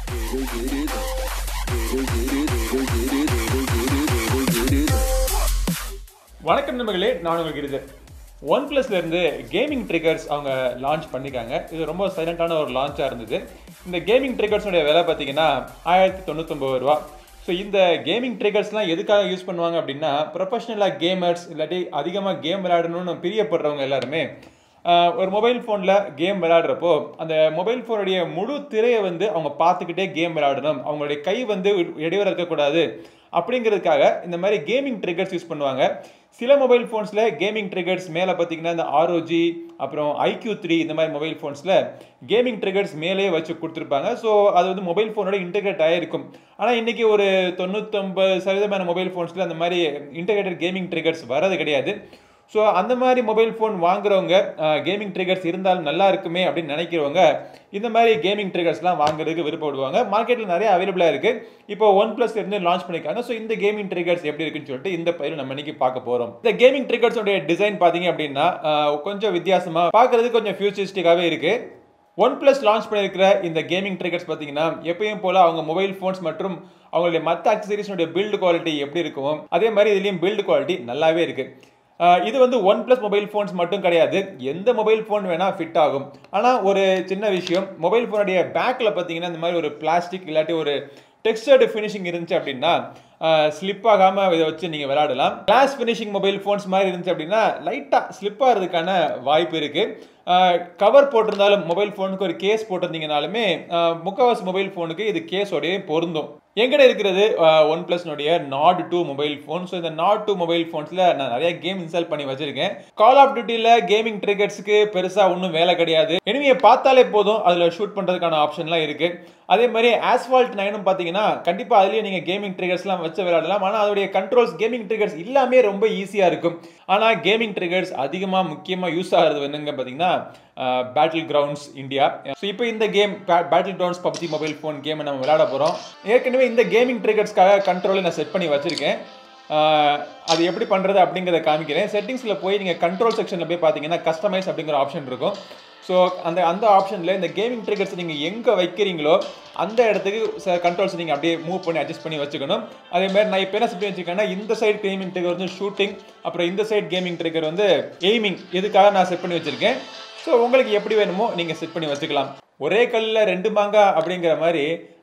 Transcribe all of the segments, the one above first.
வணக்கம் நண்பர்களே நான் உங்களுக்கு இது ஒன் பிளஸ்ல இருந்து கேமிங் ட்ரிகர்ஸ் அவங்க லான்ச் பண்ணிருக்காங்க இது ரொம்ப சைலண்டான ஒரு லான்ச்சாக இருந்தது இந்த கேமிங் ட்ரிகர்ஸோடைய விலை பார்த்தீங்கன்னா ஆயிரத்தி தொண்ணூத்தொம்பது ரூபா ஸோ இந்த கேமிங் ட்ரிகர்ஸ்லாம் எதுக்காக யூஸ் பண்ணுவாங்க அப்படின்னா ப்ரொஃபஷனலாக கேமர்ஸ் இல்லாட்டி அதிகமாக கேம் விளையாடணும்னு பிரியப்படுறவங்க எல்லாருமே ஆஹ், ஒரு மொபைல் ஃபோனில் கேம் விளையாடுறப்போ அந்த மொபைல் ஃபோனுடைய முழு திரையை வந்து அவங்க பார்த்துக்கிட்டே கேம் விளையாடணும் அவங்களுடைய கை வந்து இடைவெளி இருக்கக்கூடாது அப்படிங்கிறதுக்காக இந்த மாதிரி கேமிங் ட்ரிகர்ஸ் யூஸ் பண்ணுவாங்க சில மொபைல் ஃபோன்ஸில் கேமிங் ட்ரிகர்ஸ் மேலே பார்த்தீங்கன்னா இந்த ஆர்ஓஜி அப்புறம் ஐக்யூ த்ரீ இந்த மாதிரி மொபைல் ஃபோன்ஸில் கேமிங் ட்ரிகர்ஸ் மேலேயே வச்சு கொடுத்துருப்பாங்க ஸோ அது வந்து மொபைல் ஃபோனோட இன்டெகிரேட் ஆகிருக்கும் ஆனால் இன்றைக்கி ஒரு தொண்ணூத்தொம்பது சதவீதமான மொபைல் ஃபோன்ஸில் அந்த மாதிரி இன்டெகிரேட்டட் கேமிங் ட்ரிகர்ஸ் வரது கிடையாது ஸோ அந்த மாதிரி மொபைல் ஃபோன் வாங்குறவங்க கேமிங் ட்ரிகர்ஸ் இருந்தாலும் நல்லா இருக்குமே அப்படின்னு நினைக்கிறவங்க இந்த மாதிரி கேமிங் ட்ரிகர்ஸ்லாம் வாங்குறதுக்கு விருப்பப்படுவாங்க மார்க்கெட்டில் நிறைய அவைலபிளாக இருக்குது இப்போ ஒன் ப்ளஸ் இருந்து லான்ச் பண்ணியிருக்காங்க ஸோ இந்த கேமிங் ட்ரிகர்ஸ் எப்படி இருக்குன்னு சொல்லிட்டு இந்த பயிர் நம்ம இன்னைக்கு பார்க்க போகிறோம் இந்த கேமிங் ட்ரிகர்ஸோடைய டிசைன் பார்த்தீங்க அப்படின்னா ஆஹ், கொஞ்சம் வித்தியாசமாக பார்க்குறதுக்கு கொஞ்சம் ஃபியூச்சரிஸ்டிக்காகவே இருக்குது ஒன் ப்ளஸ் லான்ச் பண்ணியிருக்கிற இந்த கேமிங் ட்ரிகர்ஸ் பார்த்தீங்கன்னா எப்பயும் போல அவங்க மொபைல் ஃபோன்ஸ் மற்றும் அவங்களுடைய மற்ற அக்சசரிஸோடைய பில்டு குவாலிட்டி எப்படி இருக்கும் அதே மாதிரி இதுலேயும் பில்டு குவாலிட்டி நல்லாவே இருக்கு ஆஹ் இது வந்து ஒன் ப்ளஸ் மொபைல் ஃபோன்ஸ் மட்டும் கிடையாது எந்த மொபைல் ஃபோன் வேணால் ஃபிட் ஆகும் ஆனால் ஒரு சின்ன விஷயம் மொபைல் ஃபோனுடைய பேக்கில் பார்த்தீங்கன்னா இந்த மாதிரி ஒரு பிளாஸ்டிக் இல்லாட்டி ஒரு டெக்ஸ்டர்டு ஃபினிஷிங் இருந்துச்சு அப்படின்னா ஸ்லிப் ஆகாமல் இதை வச்சு நீங்கள் விளையாடலாம் கிளாஸ் ஃபினிஷிங் மொபைல் ஃபோன்ஸ் மாதிரி இருந்துச்சு அப்படின்னா லைட்டாக ஸ்லிப் ஆகிறதுக்கான வாய்ப்பு இருக்குது கவர் போட்டிருந்தாலும் மொபைல் ஃபோனுக்கு ஒரு கேஸ் போட்டிருந்தீங்கனாலுமே ஆஹ் முக்கால்வாசி மொபைல் ஃபோனுக்கு இது கேஸோடய பொருந்தும் எங்கிட்ட இருக்கிறது ஒன் ப்ளஸ்னுடைய Nord two mobile phone so இந்த நாட் டூ மொபைல் ஃபோன்ஸில் நான் நிறைய கேம் இன்ஸ்டால் பண்ணி வச்சிருக்கேன் கால் ஆஃப் டியூட்டியில் கேமிங் ட்ரிகர்ஸ்க்கு பெருசாக ஒன்றும் வேலை கிடையாது எனிமையை பார்த்தாலே போதும் அதில் ஷூட் பண்ணுறதுக்கான ஆப்ஷன்லாம் இருக்குது அதே மாதிரி ஆஸ்பால்ட் நைனும் பார்த்தீங்கன்னா கண்டிப்பாக அதுலேயே நீங்கள் கேமிங் ட்ரிகர்ஸ்லாம் வச்சு விளையாடலாம் ஆனால் அதோடைய கண்ட்ரோல்ஸ் கேமிங் ட்ரிகர்ஸ் எல்லாமே ரொம்ப ஈஸியாக இருக்கும் ஆனால் கேமிங் ட்ரிகர்ஸ் அதிகமாக முக்கியமாக யூஸ் ஆகிறது என்னங்க பார்த்தீங்கன்னா பேட்டில் கிரவுண்ட்ஸ் இந்தியா ஸோ இப்போ இந்த game Battlegrounds PUBG mobile phone கேமை நம்ம விளையாட போகிறோம் ஏற்கனவே இந்த கேமிங் ட்ரிகர்ஸ்க்காக கண்ட்ரோலை நான் செட் பண்ணி வச்சுருக்கேன் ஆஹ் அது எப்படி பண்ணுறது அப்படிங்கிறத காமிக்கிறேன் செட்டிங்ஸில் போய் நீங்கள் கண்ட்ரோல் செக்ஷனில் போய் பார்த்தீங்கன்னா கஸ்டமைஸ் அப்படிங்கிற ஆப்ஷன் இருக்கும் ஸோ அந்த அந்த ஆப்ஷனில் இந்த கேமிங் ட்ரிகர்ஸ் நீங்கள் எங்கே வைக்கிறீங்களோ அந்த இடத்துக்கு சில கண்ட்ரோல்ஸ் நீங்கள் அப்படியே மூவ் பண்ணி அட்ஜஸ்ட் பண்ணி வச்சுக்கணும் அதே மாதிரி நான் இப்போ என்ன செட் பண்ணி வச்சுருக்கேன்னா இந்த சைடு கேமிங் ட்ரிகர் வந்து ஷூட்டிங் அப்புறம் இந்த சைடு கேமிங் ட்ரிகர் வந்து எய்மிங் இதுக்காக நான் செட் பண்ணி வச்சுருக்கேன் ஸோ உங்களுக்கு எப்படி வேணுமோ நீங்கள் செட் பண்ணி வச்சுக்கலாம் ஒரே கல்லில் ரெண்டு மாங்கா அப்படிங்கிற மாதிரி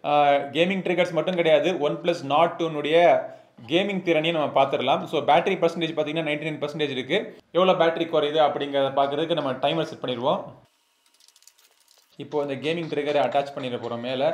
கேமிங் ட்ரிகர்ஸ் மட்டும் கிடையாது ஒன் ப்ளஸ் நாட் டூனுடைய கேமிங் திறனையும் நம்ம பார்த்துடலாம் ஸோ பேட்டரி பர்சன்டேஜ் பார்த்தீங்கன்னா நைன்டி நைன் பர்சன்டேஜ் இருக்குது எவ்வளோ பேட்டரி குறையுது அப்படிங்கிறத பார்க்குறதுக்கு நம்ம டைமர் செட் பண்ணிடுவோம் இப்போ இந்த கேமிங் ட்ரிகரை அட்டாச் பண்ணிட போகிறோம் மேலே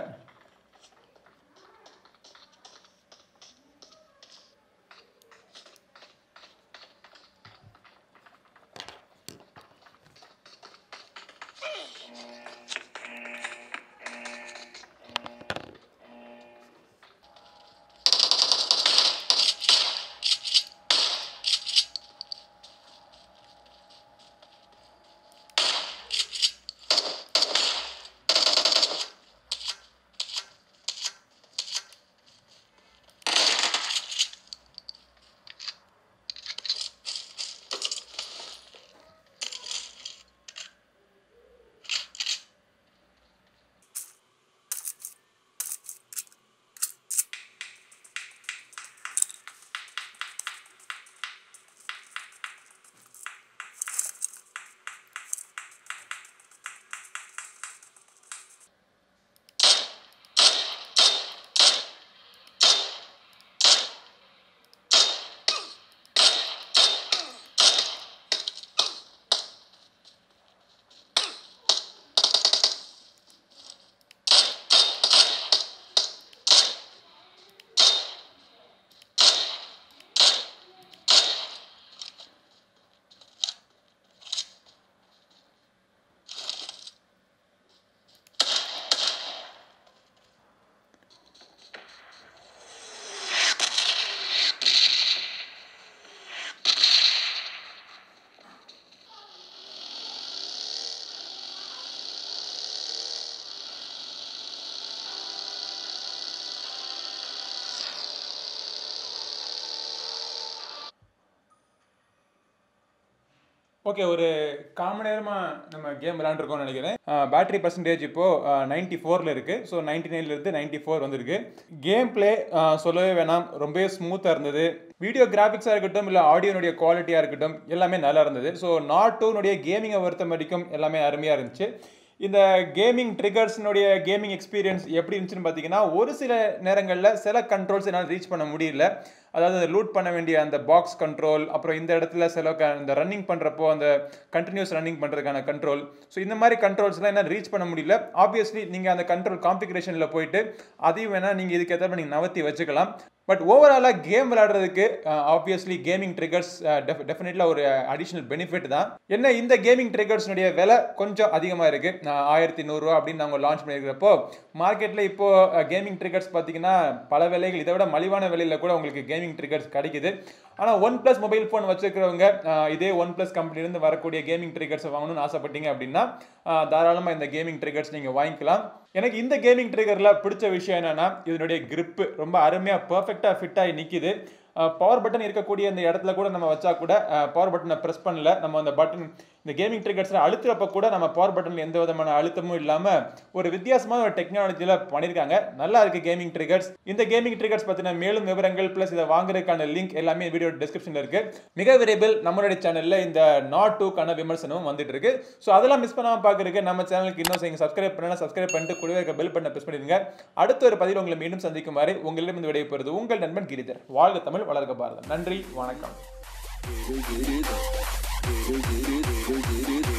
ஓகே ஒரு காமன் நேரமாக நம்ம கேம் விளாண்டுருக்கோம்னு நினைக்கிறேன் பேட்டரி பர்சன்டேஜ் இப்போது நைன்ட்டி ஃபோரில் இருக்குது ஸோ நைன்டி நைன்லேருந்து நைன்ட்டி ஃபோர் வந்திருக்கு கேம் பிளே சொல்லவே வேணாம் ரொம்பவே ஸ்மூத்தாக இருந்தது வீடியோ கிராஃபிக்ஸாக இருக்கட்டும் இல்லை ஆடியோனுடைய குவாலிட்டியாக இருக்கட்டும் எல்லாமே நல்லா இருந்தது ஸோ நாட் டூனுடைய கேமிங்கை பொறுத்த வரைக்கும் எல்லாமே அருமையாக இருந்துச்சு இந்த கேமிங் ட்ரிகர்ஸ்னுடைய கேமிங் எக்ஸ்பீரியன்ஸ் எப்படி இருந்துச்சுன்னு பார்த்தீங்கன்னா ஒரு சில நேரங்களில் சில கண்ட்ரோல்ஸ் என்னால் ரீச் பண்ண முடியல அதாவது லூட் பண்ண வேண்டிய அந்த பாக்ஸ் கண்ட்ரோல் அப்புறம் இந்த இடத்துல சில க இந்த ரன்னிங் பண்ணுறப்போ அந்த கண்டினியூஸ் ரன்னிங் பண்ணுறதுக்கான கண்ட்ரோல் ஸோ இந்த மாதிரி கண்ட்ரோல்ஸ்லாம் என்ன ரீச் பண்ண முடியல ஆப்வியஸ்லி நீங்கள் அந்த கண்ட்ரோல் கான்ஃபிகரேஷனில் போயிட்டு அதையும் வேணால் நீங்கள் இதுக்கு ஏற்ற நீங்கள் நவர்த்தி வச்சுக்கலாம் பட் ஓவராலாக கேம் விளையாடுறதுக்கு ஆப்வியஸ்லி கேமிங் ட்ரிகர்ஸ் டெஃபினெட்லாக ஒரு அடிஷ்னல் பெனிஃபிட் தான் என்ன இந்த கேமிங் ட்ரிகர்ஸ்னுடைய விலை கொஞ்சம் அதிகமாக இருக்குது ஆயிரத்தி நூறுரூவா அப்படின்னு அவங்க லான்ச் பண்ணியிருக்கிறப்போ மார்க்கெட்டில் இப்போது கேமிங் ட்ரிகர்ஸ் பார்த்தீங்கன்னா பல விலைகள் இதை விட மலிவான விலையில் கூட உங்களுக்கு கேமிங் ட்ரிகர்ஸ் கிடைக்குது ஆனால் ஒன் ப்ளஸ் மொபைல் ஃபோன் வச்சுக்கிறவங்க இதே ஒன் ப்ளஸ் கம்பெனிலேருந்து வரக்கூடிய கேமிங் ட்ரிகர்ஸை வாங்கணும்னு ஆசைப்பட்டீங்க அப்படின்னா தாராளமாக இந்த கேமிங் ட்ரிகர்ஸ் நீங்கள் வாங்கிக்கலாம் எனக்கு இந்த கேமிங் ட்ரிகரில் பிடிச்ச விஷயம் என்னென்னா இதனுடைய கிரிப்பு ரொம்ப அருமையாக பர்ஃபெக்டாக ஃபிட் ஆகி நிற்கிது பவர் பட்டன் இருக்கக்கூடிய இந்த இடத்துல கூட நம்ம வச்சா கூட பவர் பட்டனை ப்ரெஸ் பண்ணல நம்ம அந்த பட்டன் இந்த கேமிங் ட்ரிகர்ஸில் அழுத்துறப்ப கூட நம்ம பவர் பட்டனில் எந்த விதமான அழுத்தமும் இல்லாமல் ஒரு வித்தியாசமான ஒரு டெக்னாலஜியில் பண்ணியிருக்காங்க நல்லா இருக்குது கேமிங் ட்ரிகர்ஸ் இந்த கேமிங் ட்ரிகர்ஸ் பற்றின மேலும் விவரங்கள் ப்ளஸ் இதை வாங்குறதுக்கான லிங்க் எல்லாமே வீடியோ டிஸ்கிரிப்ஷனில் இருக்குது மிக விரைவில் நம்மளுடைய சேனலில் இந்த நாட் டூக்கான விமர்சனமும் வந்துட்டு இருக்கு ஸோ அதெல்லாம் மிஸ் பண்ணாமல் பார்க்குறதுக்கு நம்ம சேனலுக்கு இன்னும் நீங்கள் சப்ஸ்கிரைப் பண்ணலாம் சப்ஸ்கிரைப் பண்ணிட்டு கூடவே இருக்க பெல் பண்ண ப்ரெஸ் பண்ணிடுங்க அடுத்த ஒரு பதிவில் உங்களை மீண்டும் சந்திக்கும் வரை உங்களிடம் இந்த விடைபெறுவது உங்கள் நண்பன் கிரிதர் வாழ்க தமிழ் வளர்க்க பாரதம் நன்றி வணக்கம் Get it, get it, get it, get it, get it.